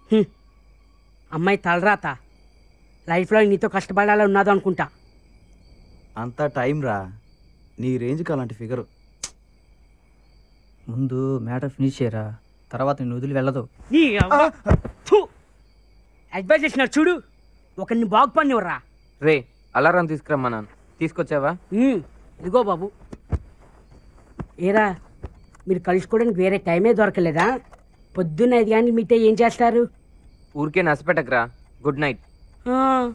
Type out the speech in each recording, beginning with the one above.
హ్మ్. అమ్మాయి తలరాత లైఫ్లో నీతో కష్టపడాలని ఉన్నదో అనుకుంటా అంతా టైం రా నీ రేంజ్కి అలాంటి ఫిగరు ముందు మ్యాటర్ ఫినిష్ చేయరా తర్వాత నేను వదిలి వెళ్ళదు నీ అవ్వ- థు. అడ్వైస్ చేసినారు చూడు ఒకరిని బాగుపడినవరా రే అలారం తీసుకురమ్మన్నాను తీసుకొచ్చావా ఇదిగో బాబు ఏరా మీరు కలుసుకోవడానికి వేరే టైమే దొరకలేదా పొద్దున్న ఐదు గంటలు మీటే ఏం చేస్తారు ఊరికే నసపెట్టకరా గుడ్ నైట్ ఆ,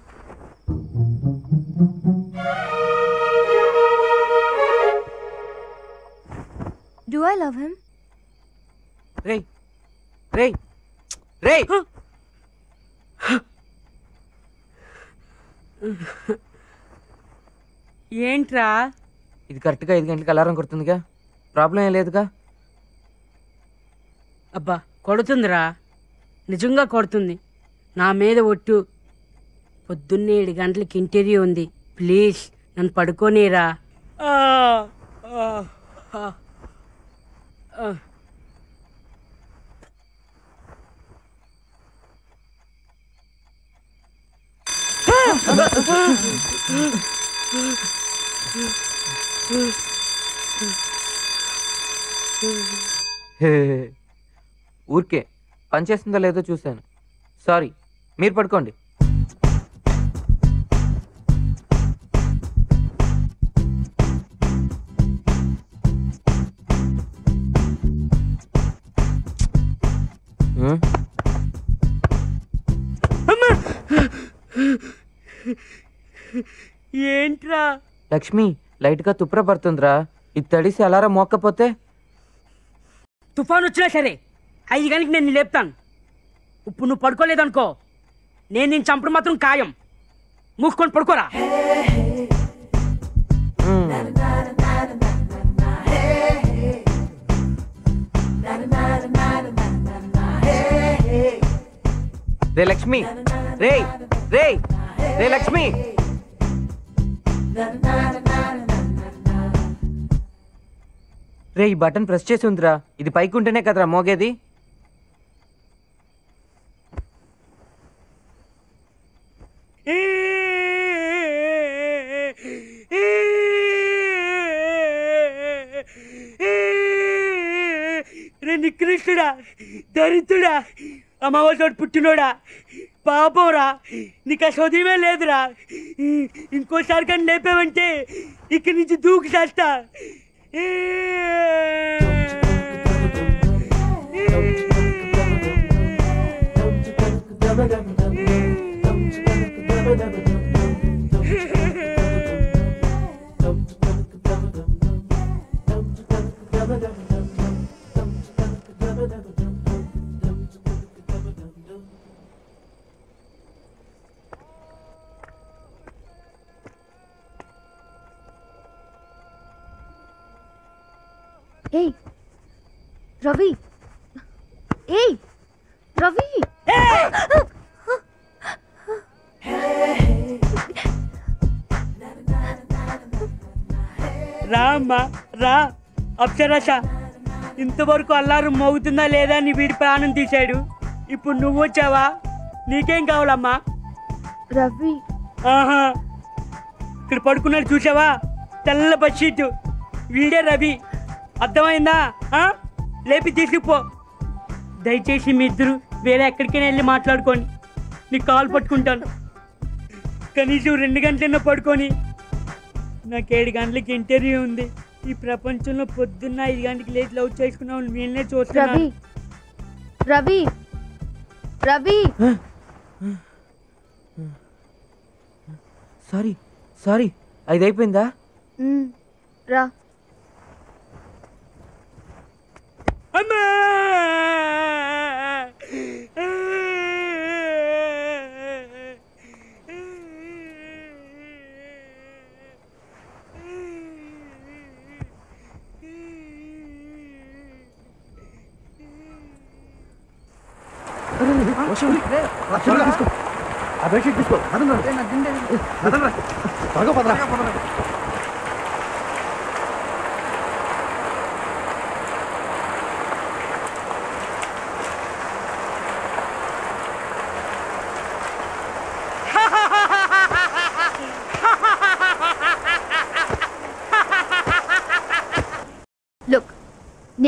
Do I love him? రే రే రే ఏంట్రా ఇది కరెక్ట్గా ఐదు గంటలకు అలారం కొడుతుందిగా ప్రాబ్లం ఏం లేదుగా అబ్బా కొడుతుందిరా నిజంగా కొడుతుంది నా మీద ఒట్టు పొద్దున్నే ఏడు గంటలకి ఇంటర్వ్యూ ఉంది ప్లీజ్ నన్ను పడుకోనేరా హే. ఊరికే పని చేస్తుందో లేదో చూశాను సారీ మీరు పడుకోండి హ్మ్? ఏంట్రా లక్ష్మి లైట్గా తుప్ర పడుతుందిరా ఇది తడిసి అలారం మోక్కపోతే తుఫాన్ వచ్చినా సరే ఐదు గంటలకు నేను నిన్ను లేపుతాను ఇప్పుడు నువ్వు పడుకోలేదనుకో నేను నేను చంపడం మాత్రం ఖాయం మూసుకొని పడుకోరా హ్మ్. రే లక్ష్మి రే రే రే లక్ష్మి రే ఈ బటన్ ప్రెస్ చేసి ఉందిరా ఇది పైకి ఉంటేనే కదరా మోగేది రే నికృష్టుడా దరిద్రుడా అమావాసోడు పుట్టినోడా పాపంరా నీకు ఆ చదివే లేదురా ఇంకోసారి కానీ లేపావంటే ఇక్కడి నుంచి దూకి చేస్తా Hey, Ravi. Hey, Ravi. రా అమ్మా రా అప్సరస ఇంతవరకు అల్లారు మోగుతుందా లేదా అని వీడి ప్రాణం తీశాడు ఇప్పుడు నువ్వు వచ్చావా నీకేం కావాలమ్మా Ravi. ఆహా ఇక్కడ పడుకున్నాడు చూసావా తెల్ల బడ్షీట్ వీడే రవి అర్థమైందా ఆ? లేపి తీసుకుపో దయచేసి మీ ఇద్దరు వేరే ఎక్కడికైనా వెళ్ళి మాట్లాడుకోండి నీకు కాల్ పట్టుకుంటాను కనీసం రెండు గంటలైనా పడుకొని నాకు ఏడు గంటలకి ఇంటర్వ్యూ ఉంది ఈ ప్రపంచంలో పొద్దున్న ఐదు గంటలకు లేచి లవ్ చేసుకున్నావు వీళ్ళనే చూస్తున్నాను Ravi. Ravi. Ravi. Sorry sorry ఐదు అయిపోయిందా Mm. Ra. అమ్మా ఆ బెడ్షీట్ తీసుకో పదండ్రా. పదండ్రా. త్వరగా పదరా.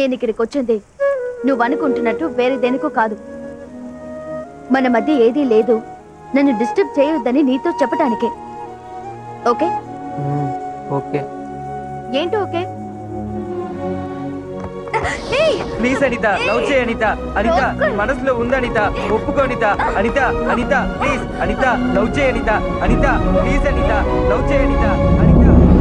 నేను ఇక్కడికి వచ్చింది నువ్వు అనుకుంటున్నట్టు వేరే దేనికో కాదు మన మధ్య ఏదీ లేదు నన్ను డిస్టర్బ్ చేయొద్దని నీతో చెప్పటానికే ఓకే మ్మ్, ఓకే ఏంటి ఓకే ఏయ్! ప్లీజ్ అనిత లవ్ చేయి అనిత అనిత మనసులో ఉంది అనిత ఒప్పుకో అనిత అనిత అనిత ప్లీజ్ అనిత లవ్ చేయి అనిత అనిత ప్లీజ్ అనిత లవ్ చేయి అనిత అనిత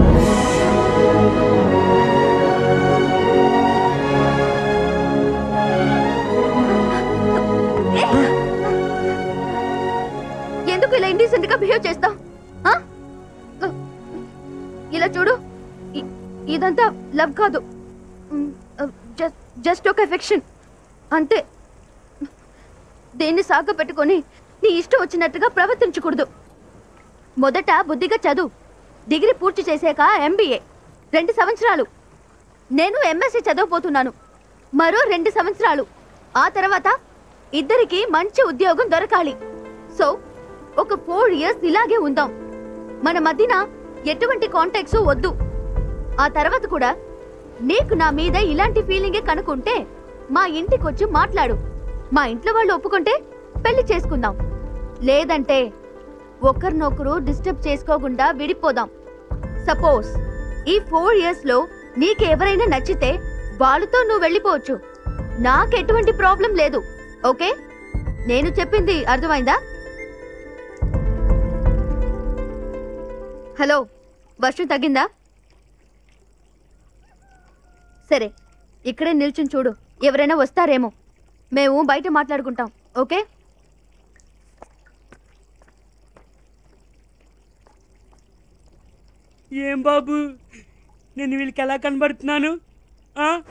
ఎందుకు ఇలా ఇండీసెంట్ గా బిహేవ్ చేస్తావు ఇలా చూడు ఇ- ఇదంతా లవ్ కాదు జస్ట్ ఒక ఎఫెక్షన్ అంతే దేన్ని సాగ పెట్టుకొని నీ ఇష్టం వచ్చినట్టుగా ప్రవర్తించకూడదు మొదట బుద్ధిగా చదువు డిగ్రీ పూర్తి చేశాక ఎంబీఏ రెండు సంవత్సరాలు నేను ఎంఎస్సీ చదవబోతున్నాను మరో రెండు సంవత్సరాలు ఆ తర్వాత ఇద్దరికి మంచి ఉద్యోగం దొరకాలి సో ఒక ఫోర్ ఇయర్స్ ఇలాగే ఉందాం మన మధ్యన ఎటువంటి కాంటాక్ట్స్ వద్దు ఆ తర్వాత కూడా నీకు నా మీద ఇలాంటి ఫీలింగే కనుకుంటే మా ఇంటికి వచ్చి మాట్లాడు మా ఇంట్లో వాళ్ళు ఒప్పుకుంటే పెళ్లి చేసుకుందాం లేదంటే ఒకరినొకరు డిస్టర్బ్ చేసుకోకుండా విడిపోదాం సపోజ్ ఈ ఫోర్ ఇయర్స్ లో నీకెవరైనా నచ్చితే వాళ్ళతో నువ్వు వెళ్ళిపోవచ్చు నాకు ఎటువంటి ప్రాబ్లం లేదు ఓకే నేను చెప్పింది అర్థమైందా హలో వర్షం తగ్గిందా సరే ఇక్కడే నిల్చుని చూడు ఎవరైనా వస్తారేమో మేము బయట మాట్లాడుకుంటాం ఓకే ఏం బాబు నేను వీళ్ళకి ఎలా కనబడుతున్నాను ఆ?